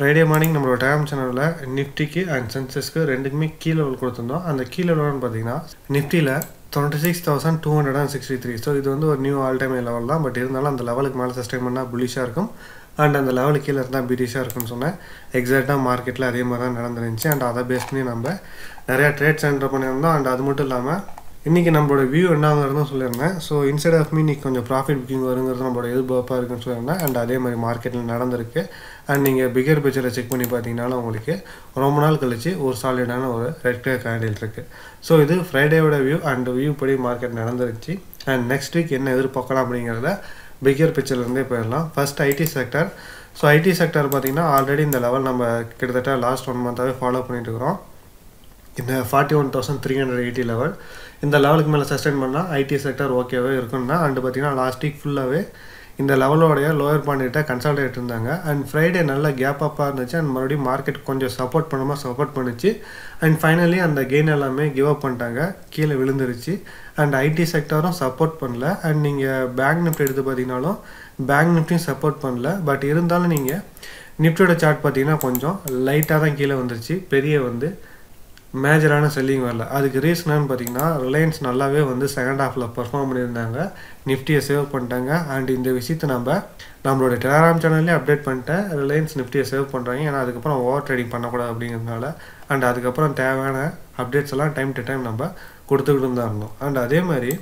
Friday morning நம்மளோட dam சேனலில் நிஃப்டிக்கு and சென்சஸ்க்கு ரெண்டுக்குமே கீழே லெவல் கொடுத்துருந்தோம் அந்த கீழே லெவல்னு பார்த்தீங்கன்னா நிஃப்டியில் twenty six thousand two hundred and sixty three so இது வந்து ஒரு நியூ ஆல் டைம் லெவல் தான் பட் இருந்தாலும் அந்த லெவலுக்கு மேலே சஸ்டைன் பண்ணால் புலிஷாக இருக்கும் அண்ட் அந்த லெவலுக்கு கீழே இருந்தால் பிடிஷாக இருக்கும்னு சொன்னேன் எக்ஸாக்டாக மார்க்கெட்டில் அதே மாதிரி தான் நடந்துருந்துச்சு அண்ட் அதை பேஸ் பண்ணி நம்ம நிறையா ட்ரேட்ஸ் என்டர் பண்ணியிருந்தோம் அண்ட் அது மட்டும் இல்லாமல் இன்றைக்கி நம்மளோட வியூ என்னங்கிறதும் சொல்லியிருந்தேன் ஸோ இன்ஸ்டெட் ஆஃப் மீ இன்னைக்கு கொஞ்சம் ப்ராஃபிட் புக்கிங் வருங்கிறது நம்மளோட எதிர்பார்ப்பாக இருக்குன்னு சொல்லியிருந்தேன் அண்ட் அதே மாதிரி மார்க்கெட்டில் நடந்திருக்கு அண்ட் நீங்கள் பிகர் பிக்சரை செக் பண்ணி பார்த்தீங்கனாலும் உங்களுக்கு ரொம்ப நாள் கழிச்சு ஒரு சாலிடான ஒரு ரெட் கலர் கேண்டில் இருக்குது ஸோ இது ஃப்ரைடேவோட வியூ அண்ட் வியூ படி மார்க்கெட் நடந்துருச்சு அண்ட் நெக்ஸ்ட் வீக் என்ன எதிர்பார்க்கலாம் அப்படிங்கிறத பிகர் பிக்சர்லேருந்தே போயிடலாம் first IT sector so IT sector பார்த்தீங்கன்னா ஆல்ரெடி இந்த லெவல் நம்ம கிட்டத்தட்ட லாஸ்ட் ஒன் மந்த்தாகவே ஃபாலோ பண்ணிட்டு இருக்கிறோம் இந்த forty one thousand three hundred eighty level இந்த லெவலுக்கு மேலே சஸ்டைன் பண்ணால் ஐடி செக்டர் ஓகேவே இருக்குன்னா அண்டு பார்த்தீங்கன்னா லாஸ்ட் வீக் ஃபுல்லாகவே இந்த லெவலோடைய லோயர் பாயிண்ட்ட கன்சல்டேட் இருந்தாங்க அண்ட் ஃப்ரைடே நல்ல கேப் அப்பாக இருந்துச்சு அண்ட் மறுபடியும் மார்க்கெட் கொஞ்சம் சப்போர்ட் பண்ணாமல் சப்போர்ட் பண்ணிச்சு அண்ட் ஃபைனலி அந்த கெயின் எல்லாமே கிவ் அப் பண்ணிட்டாங்க கீழே விழுந்துருச்சு அண்ட் ஐடி செக்டரும் சப்போர்ட் பண்ணல அண்ட் நீங்கள் பேங்க் நிஃப்டி எடுத்து பார்த்தீங்கனாலும் பேங்க் நிஃப்டியும் சப்போர்ட் பண்ணல பட் இருந்தாலும் நீங்கள் நிஃப்டியோட சார்ட் பார்த்தீங்கன்னா கொஞ்சம் லைட்டாக தான் கீழே வந்துருச்சு பெரிய வந்து மேஜரான செல்லிங் வரல அதுக்கு ரீசனான்னு பார்த்தீங்கன்னா ரிலையன்ஸ் நல்லாவே வந்து செகண்ட் ஹாஃபில் பர்ஃபார்ம் பண்ணியிருந்தாங்க நிஃப்டியை சேவ் பண்ணிட்டாங்க அண்ட் இந்த விஷயத்தை நம்ம நம்மளோட டெலகிராம் சேனல்லே அப்டேட் பண்ணிட்டேன் ரிலையன்ஸ் நிஃப்டியை சேவ் பண்ணுறாங்க ஏன்னா அதுக்கப்புறம் ஓவர் ட்ரேடிங் பண்ணக்கூடாது அப்படிங்கிறதுனால அண்ட் அதுக்கப்புறம் தேவையான அப்டேட்ஸ் எல்லாம் டைம் டு டைம் நம்ம கொடுத்துக்கிட்டு தான் இருந்தோம் அண்ட் அதே மாதிரி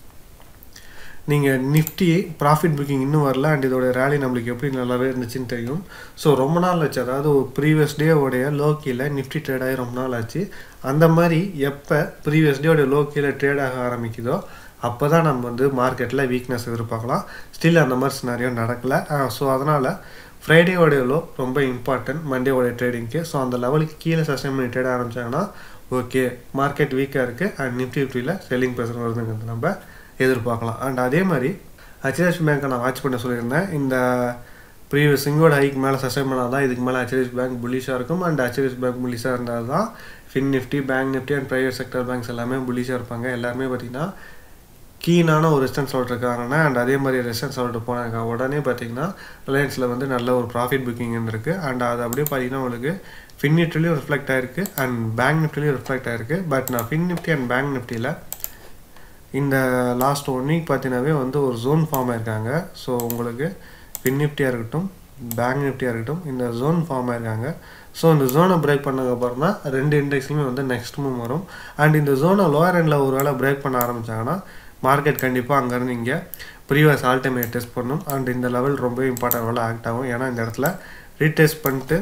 நீங்கள் நிஃப்டி ப்ராஃபிட் புக்கிங் இன்னும் வரல அண்ட் இதோட ரேலி நம்மளுக்கு எப்படி நல்லாவே இருந்துச்சுன்னு தெரியும் ஸோ ரொம்ப நாள் ஆச்சு அதாவது ஒரு ப்ரீவியஸ் டேவோடைய லோ கீழே நிஃப்டி ட்ரேட் ஆகி ரொம்ப நாள் ஆச்சு அந்த மாதிரி எப்போ ப்ரீவியஸ் டேவோடைய லோ கீழே ட்ரேட் ஆக ஆரம்பிக்குதோ அப்போ தான் நம்ம வந்து மார்க்கெட்டில் வீக்னஸ் எதிர்பார்க்கலாம் ஸ்டில் அந்த மாதிரி சினாரியோ நடக்கலை ஸோ அதனால் ஃப்ரைடேவோடைய லோ ரொம்ப இம்பார்ட்டன்ட் மண்டேவோடைய ட்ரேடிங்க்கு ஸோ அந்த லெவலுக்கு கீழே சஸ்டைன் பண்ணி ட்ரேட் ஆரம்பிச்சாங்கன்னா ஓகே மார்க்கெட் வீக்காக இருக்குது அண்ட் நிஃப்டி ஃபிஃப்டியில் செல்லிங் ப்ரெஷர் வருதுங்கிறது நம்ம எதிர்பார்க்கலாம் அண்ட் அதே மாதிரி ஹெச்டிஎஃப்சி பேங்க்கை நான் வாட்ச் பண்ண சொல்லியிருந்தேன் இந்த ப்ரீவியஸ் சிங்கோட ஹைக் மேலே சஸ்டைன் பண்ணால் தான் இதுக்கு மேலே ஹெச்டிஎஃப்சி பேங்க் புல்லிஷாக இருக்கும் அண்ட் ஹெச்டிஎஃப்சி பேங்க் புல்லிஷாக இருந்தால் தான் fin Nifty bank Nifty and private sector banks எல்லாமே புல்லிஷாக இருப்பாங்க எல்லாருமே பார்த்திங்கன்னா கீனான ஒரு ரெஸ்டன்ஸ் சொல்லிட்டு இருக்காங்கன்னா அண்ட் அதே மாதிரி ரெஸ்டன்ஸ் சொல்லிட்டு போனாங்க உடனே பார்த்தீங்கன்னா ரிலையன்ஸில் வந்து நல்ல ஒரு ப்ராஃபிட் புக்கிங் இருக்குது அண்ட் அது அப்படியே பார்த்தீங்கன்னா உங்களுக்கு ஃபின் நிஃப்டிலையும் ரிஃப்ளெக்ட் ஆயிருக்கு அண்ட் பேங்க் நிஃப்டிலையும் ரிஃப்ளெக்ட் ஆயிருக்கு பட் நான் ஃபின் நிஃப்டி அண்ட் பேங்க் நிஃப்டியில் இந்த லாஸ்ட் ஒன் வீக் பார்த்தீங்கன்னாவே வந்து ஒரு ஜோன் ஃபார்ம் ஆயிருக்காங்க ஸோ உங்களுக்கு பின் நிஃப்டியாக இருக்கட்டும் பேங்க் நிஃப்டியாக இருக்கட்டும் இந்த ஜோன் ஃபார்ம் ஆயிருக்காங்க ஸோ இந்த ஜோனை பிரேக் பண்ணதுக்கப்புறம் தான் ரெண்டு இண்டெக்ஸ்லையுமே வந்து நெக்ஸ்ட் மூவ் வரும் அண்ட் இந்த ஜோனை லோயர் எண்டில் ஒரு வேளை பிரேக் பண்ண ஆரம்பித்தாங்கன்னா மார்க்கெட் கண்டிப்பாக அங்கேருந்து இங்கே ப்ரீவியஸ் ஆல் டைம் டெஸ்ட் பண்ணும் அண்ட் இந்த லெவல் ரொம்ப இம்பார்ட்டன்ட் வேலை ஆக்ட் ஆகும் ஏன்னா இந்த இடத்துல ரீடெஸ்ட் பண்ணிட்டு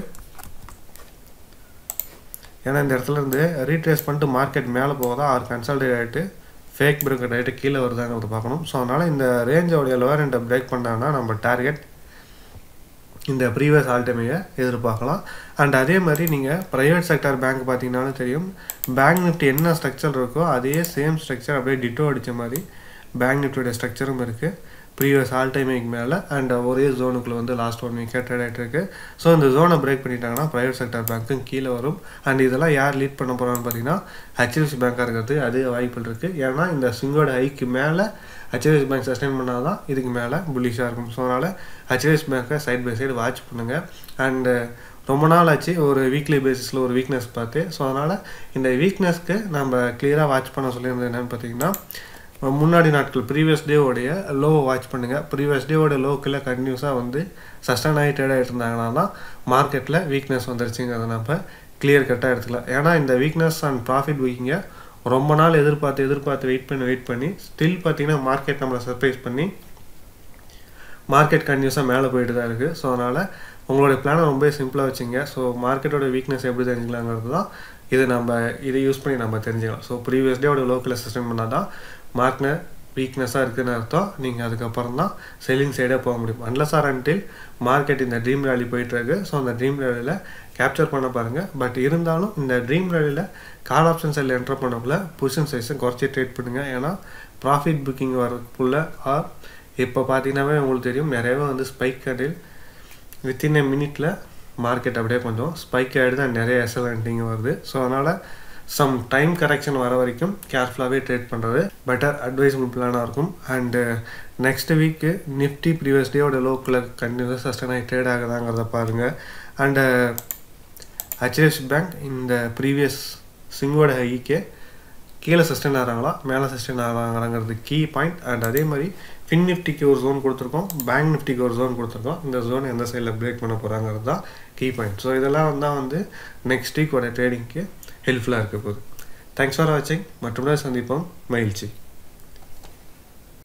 ஏன்னா இந்த இடத்துல இருந்து ரீட்ரேஸ் பண்ணிட்டு மார்க்கெட் மேலே போகுதா ஆர் கன்சல்டேட் ஆகிட்டு ஃபேக் பிரேக் ரேட்டு கீழே வருதாங்கிறத பார்க்கணும் ஸோ அதனால் இந்த ரேஞ்சோடைய லோவர் எண்டை பிரேக் பண்ணாங்கன்னா நம்ம டார்கெட் இந்த ப்ரீவியஸ் ஆல்டமையை எதிர்பார்க்கலாம் அண்ட் அதே மாதிரி நீங்கள் ப்ரைவேட் செக்டர் பேங்க் பார்த்தீங்கன்னாலும் தெரியும் பேங்க் நிஃப்டி என்ன ஸ்ட்ரக்சர் இருக்கோ அதே சேம் ஸ்ட்ரக்சர் அப்படியே டிட்டோ அடித்த மாதிரி பேங்க் நிஃப்டியோட ஸ்ட்ரக்சரும் இருக்குது ப்ரீவியஸ் ஆல் டைமிங் மேலே அண்ட் ஒரே ஜோனுக்குள்ளே வந்து லாஸ்ட் ஒன் வீக்காக ட்ரேட் ஆகிட்டு இருக்கு ஸோ இந்த ஜோனை பிரேக் பண்ணிட்டாங்கன்னா ப்ரைவேட் செக்டர் பேங்க்கும் கீழே வரும் அண்ட் இதெல்லாம் யார் லீட் பண்ண போகிறான்னு பார்த்தீங்கன்னா ஹெச்டிஎஃப்சி பேங்காக இருக்கிறது அதே வாய்ப்புகள் இருக்குது ஏன்னா இந்த சிங்கோட ஹைக்கு மேலே ஹெச்டிஎஃப்சி பேங்க் சஸ்டைன் பண்ணால் தான் இதுக்கு மேலே புல்லிஷாக இருக்கும் ஸோ அதனால் ஹெச்டிஎஃப்சி பேங்க்கை சைட் பை சைடு வாட்ச் பண்ணுங்கள் அண்டு ரொம்ப நாள் ஆச்சு ஒரு வீக்லி பேசிஸில் ஒரு வீக்னஸ் பார்த்து ஸோ அதனால் இந்த வீக்னஸ்க்கு நம்ம கிளியராக வாட்ச் பண்ண சொல்லியிருந்தது என்னென்னு பார்த்தீங்கன்னா முன்னாடி நாட்கள் ப்ரீவியஸ் டேவோடைய லோவை வாட்ச் பண்ணுங்கள் ப்ரீவியஸ் டேவோட லோக்கில் கண்டினியூஸாக வந்து சஸ்டன் ஆகி ட்ரேட் ஆகிட்டு இருந்தாங்கன்னா தான் மார்க்கெட்டில் வீக்னஸ் வந்துருச்சுங்கிறத நம்ம கிளியர் கட்டாக எடுத்துக்கலாம் ஏன்னா இந்த வீக்னஸ் அண்ட் ப்ராஃபிட் வீக்கிங்க ரொம்ப நாள் எதிர்பார்த்து எதிர்பார்த்து வெயிட் பண்ணி வெயிட் பண்ணி ஸ்டில் பார்த்தீங்கன்னா மார்க்கெட் நம்மளை சர்ப்ரைஸ் பண்ணி மார்க்கெட் கண்டினியூஸாக மேலே போயிட்டு தான் இருக்குது ஸோ அதனால் உங்களுடைய பிளானை ரொம்ப சிம்பிளாக வச்சுங்க ஸோ மார்க்கெட்டோட வீக்னஸ் எப்படி தெரிஞ்சுக்கலாங்கிறது தான் இது நம்ம இதை யூஸ் பண்ணி நம்ம தெரிஞ்சுக்கலாம் ஸோ ப்ரீவியஸ் டேவோட லோக்கில் சிஸ்டம் பண்ணால் தான் மார்க்ன வீக்னஸாக இருக்குன்னு அர்த்தம் நீங்கள் அதுக்கப்புறம் தான் செல்லிங் சைடே போக முடியும் அன்லஸ் ஆர் அன்டில் மார்க்கெட் இந்த ட்ரீம் ரேலி போயிட்டுருக்கு ஸோ அந்த ட்ரீம் ரேலியில் கேப்சர் பண்ண பாருங்கள் பட் இருந்தாலும் இந்த ட்ரீம் ரேலியில் கால் ஆப்ஷன் சைடில் என்டர் பண்ணக்குள்ள பொசிஷன் சைஸை குறைச்சி ட்ரேட் பண்ணுங்கள் ஏன்னா ப்ராஃபிட் புக்கிங் வரக்குள்ள ஆர் இப்போ பார்த்தீங்கன்னாவே உங்களுக்கு தெரியும் நிறையவே வந்து ஸ்பைக் கண்டில் வித்தின் எ மினிட்ல மார்க்கெட் அப்படியே கொஞ்சம் ஸ்பைக் ஆகிடுது அண்ட் நிறைய எஸ்எல்என்டிங் வருது ஸோ அதனால் சம் டைம் கரெக்ஷன் வர வரைக்கும் கேர்ஃபுல்லாகவே ட்ரேட் பண்ணுறது பெட்டர் அட்வைசபிள் பிளானாக இருக்கும் அண்டு நெக்ஸ்ட் வீக்கு நிஃப்டி ப்ரீவியஸ் டேயோட லோக்கில் கண்டினியூஸ் சஸ்டன் ஆகி ட்ரேட் ஆகுதாங்கிறத பாருங்கள் அண்டு ஹெச்டிஎஃப்சி பேங்க் இந்த ப்ரீவியஸ் சிங்கோட ஹைக்கே கீழே சஸ்டெயின் ஆகிறாங்களா மேலே சஸ்டெயின் ஆகிறாங்கிறது கீ பாயிண்ட் அண்ட் அதே மாதிரி ஃபின் நிஃப்டிக்கு ஒரு ஜோன் கொடுத்துருக்கோம் பேங்க் நிஃப்டிக்கு ஒரு ஜோன் கொடுத்துருக்கோம் இந்த ஜோன் எந்த சைடில் பிரேக் பண்ண போகிறாங்கிறது தான் கீ பாயிண்ட் ஸோ இதெல்லாம் வந்தால் வந்து நெக்ஸ்ட் வீக்கோட ட்ரேடிங்க்கு ஹெல்ப்ஃபுல்லாக இருக்க போகுது தேங்க்ஸ் ஃபார் வாட்சிங் மற்றும் சந்திப்போம் மகிழ்ச்சி